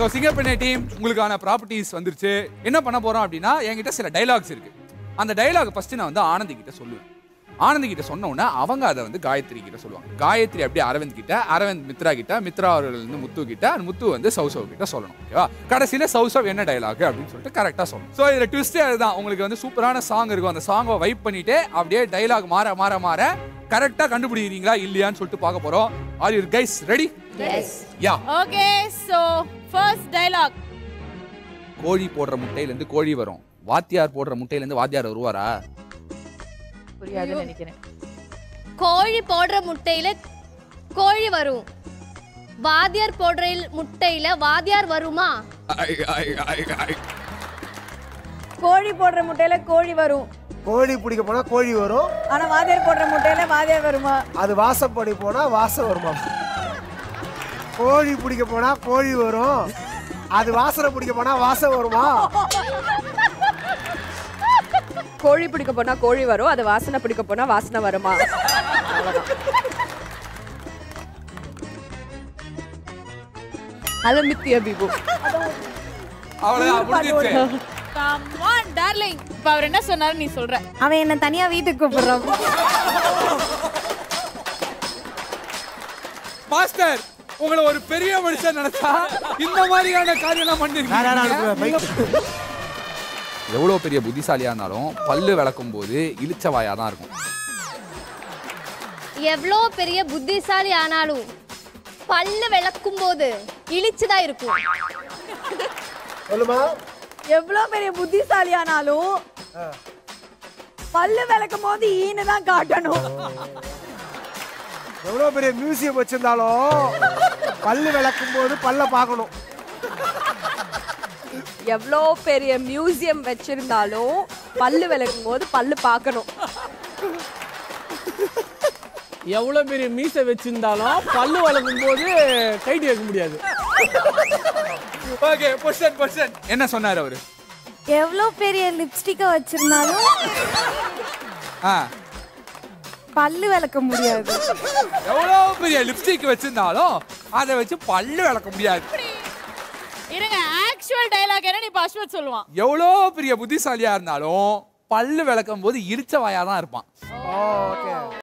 so சிங்கப்பெண்ணை team உங்களுக்கான properties வந்துருச்சு என்ன பண்ண போறோம் அப்படின்னா என்கிட்ட சில டைலாக்ஸ் இருக்கு அந்த டைலாக் ஃபர்ஸ்ட் நான் வந்து ஆனந்தி கிட்ட சொல்லுவேன் ஆனந்தி கிட்ட சொன்ன உடனே அவங்க அதை வந்து காயத்ரி கிட்ட சொல்லுவாங்க காயத்ரி அப்படியே அரவிந்த் கிட்ட அரவிந்த் மித்ரா கிட்ட மித்ரா அவர்கள் வந்து முத்து கிட்ட and முத்து வந்து சௌசவ் கிட்ட சொல்லணும் ஓகேவா கடைசியில சௌசவ் என்ன டைலாக் அப்படின்னு சொல்லிட்டு கரெக்டா சொல்லணும் ஸோ இதுல ட்விஸ்டே அதுதான் உங்களுக்கு வந்து சூப்பரான சாங் இருக்கும் அந்த சாங்கை வைப் பண்ணிட்டு அப்படியே டைலாக் மாற மாற மாற கரெக்டா கண்டுபிடிக்கிறீங்களா இல்லையான்னு சொல்லிட்டு பார்க்க போறோம் are you guys ready ya okay so first dialogue கோழி போடுற முட்டையில இருந்து கோழி வரும் வாத்தியார் போடுற முட்டையில இருந்து வாத்தியார் வருவாரா புரியாதுன்னு நினைக்கிறேன் கோழி போடுற முட்டையில கோழி வரும் வாத்தியார் போடுற முட்டையில வாத்தியார் வருமா கோழி போடுற முட்டையில கோழி வரும் கோழி பிடிக்க போனா கோழி வரும் ஆனா வாத்தியார் போடுற முட்டையில வாத்தியார் வருமா அது வாசப்படி போனா வாசம் வருமா கோழி பிடிக்க போனா கோழி வரும் அது வாசனை பிடிக்க போனா வாசம் வருமா கோழி பிடிக்க போனா கோழி வரும் அது வாசனை பிடிக்க போனா வாசனை வருமா அது மித்திய பிபு அவ்வளவுதான் முடிஞ்சிருச்சு கம் ஆன் டார்லிங் இப்போ அவர் என்ன சொன்னாரு நீ சொல்ற அவன் என்ன தனியா வீட்டுக்கு கூப்பிடுறான் மாஸ்டர் உங்களை ஒரு பெரிய மனுஷன் நினைச்சா இந்த மாதிரியான காரியம் பண்ணிருக்கீங்க எவ்வளவு பெரிய புத்திசாலியா இருந்தாலும் பல்லு விளக்கும் போது இழிச்ச வாயா தான் இருக்கும் எவ்வளோ பெரிய புத்திசாலி ஆனாலும் பல்லு விளக்கும் போது இழிச்சுதான் இருக்கும் சொல்லுமா எவ்வளவு பெரிய புத்திசாலி ஆனாலும் பல்லு விளக்கும் போது ஈனு தான் காட்டணும் எவ்வளவு பெரிய மியூசியம் வச்சிருந்தாலும் பல்லு விளக்கும் போது பல்ல பார்க்கணும் எவ்வளோ பெரிய மியூசியம் வச்சிருந்தாலும் பல்லு விளக்கும் போது பல்லு பார்க்கணும் எவ்வளவு பெரிய மீசை வச்சிருந்தாலும் பல்லு வளர்க்கும் போது கைட்டு வைக்க முடியாது ஓகே பொஷன் பொஷன் என்ன சொன்னாரு அவரு எவ்வளவு பெரிய லிப்ஸ்டிக்க வச்சிருந்தாலும் ஆ பல்லு விளக்க முடியாது எவ்வளவு பெரிய லிப்ஸ்டிக் வச்சிருந்தாலும் அதை வச்சு பல்லு விளக்க முடியாது இருங்க ஆக்சுவல் டயலாக் என்ன இப்ப அஸ்வத் சொல்லுவான் எவ்வளோ பெரிய புத்திசாலியா இருந்தாலும் பல்லு விளக்கும் போது இழிச்ச வாயா தான் இருப்பான் ஓகே